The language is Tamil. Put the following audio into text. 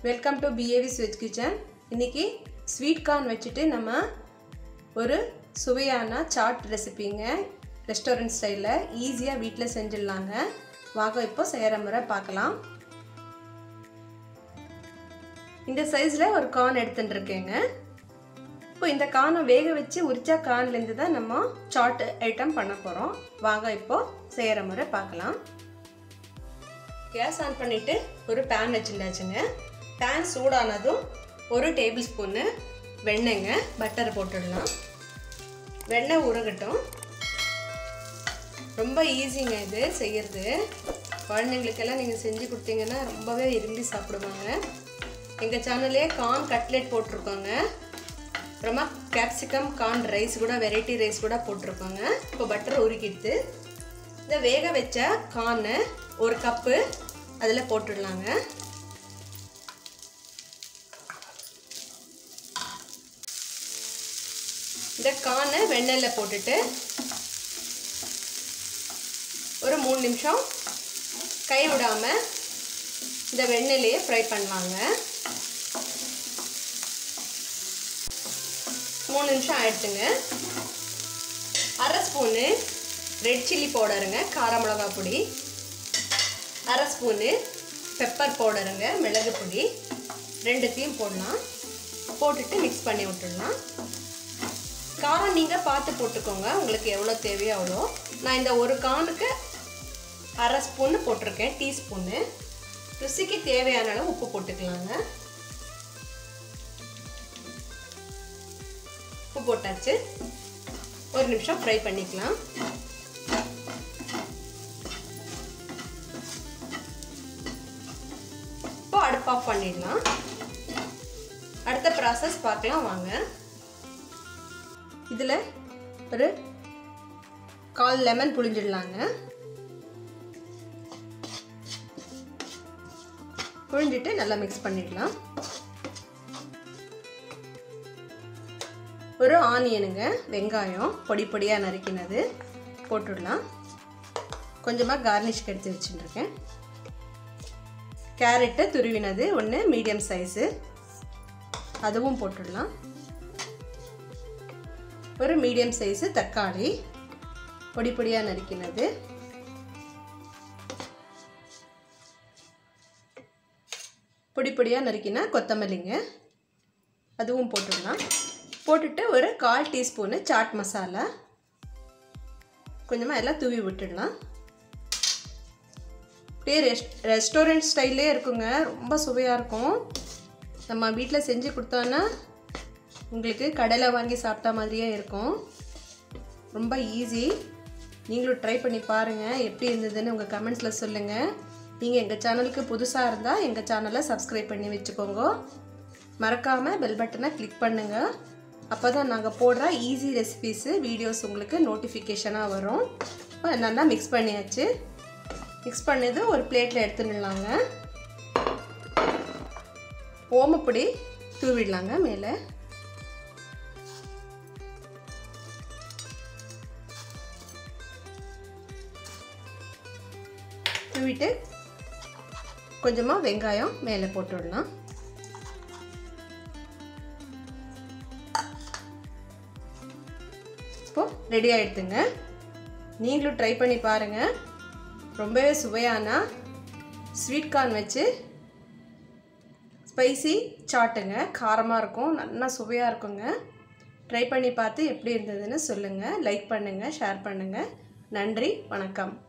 வெல்கம் டு பிஏவிஸ் வெஜ் கிச்சன் இன்னைக்கு ஸ்வீட் கார்ன் வச்சுட்டு நம்ம ஒரு சுவையான சாட் ரெசிபிங்க ரெஸ்டாரண்ட் ஸ்டைலில் ஈஸியாக வீட்டில் செஞ்சிடலாங்க வாங்க இப்போ செய்கிற முறை பார்க்கலாம் இந்த சைஸில் ஒரு கார்ன் எடுத்துட்டு இருக்கேங்க இப்போ இந்த கார்னை வேக வச்சு உரிச்சா கார்ன்லேருந்து தான் நம்ம சாட் ஐட்டம் பண்ண போகிறோம் வாங்க இப்போ செய்கிற முறை பார்க்கலாம் கேஸ் ஆன் பண்ணிவிட்டு ஒரு பேன் வச்சுருந்தாச்சுங்க பேன் சூடானதும் ஒரு டேபிள் ஸ்பூனு வெண்ணெய்ங்க பட்டர் போட்டுடலாம் வெண்ணெய் உருகட்டும் ரொம்ப ஈஸிங்க இது செய்கிறது குழந்தைங்களுக்கெல்லாம் நீங்கள் செஞ்சு கொடுத்தீங்கன்னா ரொம்பவே விரும்பி சாப்பிடுவாங்க எங்கள் சேனல்லே கார்ன் கட்லெட் போட்டிருக்கோங்க அப்புறமா கேப்சிகம் கார்ன் ரைஸ் கூட வெரைட்டி ரைஸ் கூட போட்டிருக்கோங்க இப்போ பட்டர் உருக்கிட்டு இந்த வேக வச்ச கார்னு ஒரு கப்பு அதில் போட்டுடலாங்க இந்த கார்னை வெண்ணெயில் போட்டுட்டு ஒரு மூணு நிமிஷம் கை விடாமல் இந்த வெண்ணெயிலேயே ஃப்ரை பண்ணலாங்க மூணு நிமிஷம் ஆயிடுச்சுங்க அரை ஸ்பூனு ரெட் சில்லி பவுடருங்க கார மிளகா பொடி அரை ஸ்பூனு பெப்பர் பவுடருங்க மிளகு பொடி ரெண்டுத்தையும் போடலாம் போட்டுட்டு மிக்ஸ் பண்ணி விட்டுடலாம் காரம் நீங்கள் பார்த்து போட்டுக்கோங்க உங்களுக்கு எவ்வளோ தேவையோ அவ்வளோ நான் இந்த ஒரு கானுக்கு அரை ஸ்பூன்னு போட்டிருக்கேன் டீஸ்பூன்னு ருசிக்கு தேவையான அளவு உப்பு போட்டுக்கலாங்க உப்பு போட்டாச்சு ஒரு நிமிஷம் ஃப்ரை பண்ணிக்கலாம் இப்போ அடுப்பு ஆஃப் பண்ணிடலாம் அடுத்த ப்ராசஸ் பார்க்கலாம் வாங்க இதில் ஒரு கால் லெமன் புழிஞ்சிடலாங்க புழிஞ்சிட்டு நல்லா மிக்ஸ் பண்ணிடலாம் ஒரு ஆனியனுங்க வெங்காயம் பொடி பொடியாக நறுக்கினது போட்டுடலாம் கொஞ்சமாக கார்னிஷ்க்கு எடுத்து வச்சுட்டுருக்கேன் கேரட்டு துருவினது ஒன்று மீடியம் சைஸு அதுவும் போட்டுடலாம் ஒரு மீடியம் சைஸு தக்காளி பொடி பொடியாக நறுக்கினது பொடி பொடியாக நறுக்கினா கொத்தமல்லிங்க அதுவும் போட்டுடலாம் போட்டுட்டு ஒரு கால் டீஸ்பூனு சாட் மசாலா கொஞ்சமாக எல்லாம் தூவி விட்டுடலாம் அப்படியே ரெஸ்ட் ரெஸ்டாரண்ட் ஸ்டைல்லே இருக்குங்க ரொம்ப சுவையாக இருக்கும் நம்ம வீட்டில் செஞ்சு கொடுத்தோன்னா உங்களுக்கு கடையில் வாங்கி சாப்பிட்டா மாதிரியே இருக்கும் ரொம்ப ஈஸி நீங்களும் ட்ரை பண்ணி பாருங்கள் எப்படி இருந்ததுன்னு உங்கள் கமெண்ட்ஸில் சொல்லுங்கள் நீங்கள் எங்கள் சேனலுக்கு புதுசாக இருந்தால் எங்கள் சேனலை சப்ஸ்கிரைப் பண்ணி வச்சுக்கோங்க மறக்காமல் பெல் பட்டனை கிளிக் பண்ணுங்கள் அப்போ தான் நாங்கள் போடுற ஈஸி ரெசிபீஸு வீடியோஸ் உங்களுக்கு நோட்டிஃபிகேஷனாக வரும் நல்லா மிக்ஸ் பண்ணியாச்சு மிக்ஸ் பண்ணது ஒரு பிளேட்டில் எடுத்துடலாங்க ஓமப்பொடி தூவிடலாங்க மேலே தூவிட்டு கொஞ்சமாக வெங்காயம் மேலே போட்டுடலாம் இப்போது ரெடி ஆகிடுதுங்க நீங்களும் ட்ரை பண்ணி பாருங்கள் ரொம்பவே சுவையான ஸ்வீட் கார்ன் வச்சு ஸ்பைசி சாட்டுங்க காரமாக இருக்கும் நல்லா சுவையாக இருக்குங்க ட்ரை பண்ணி பார்த்து எப்படி இருந்ததுன்னு சொல்லுங்கள் லைக் பண்ணுங்கள் ஷேர் பண்ணுங்கள் நன்றி வணக்கம்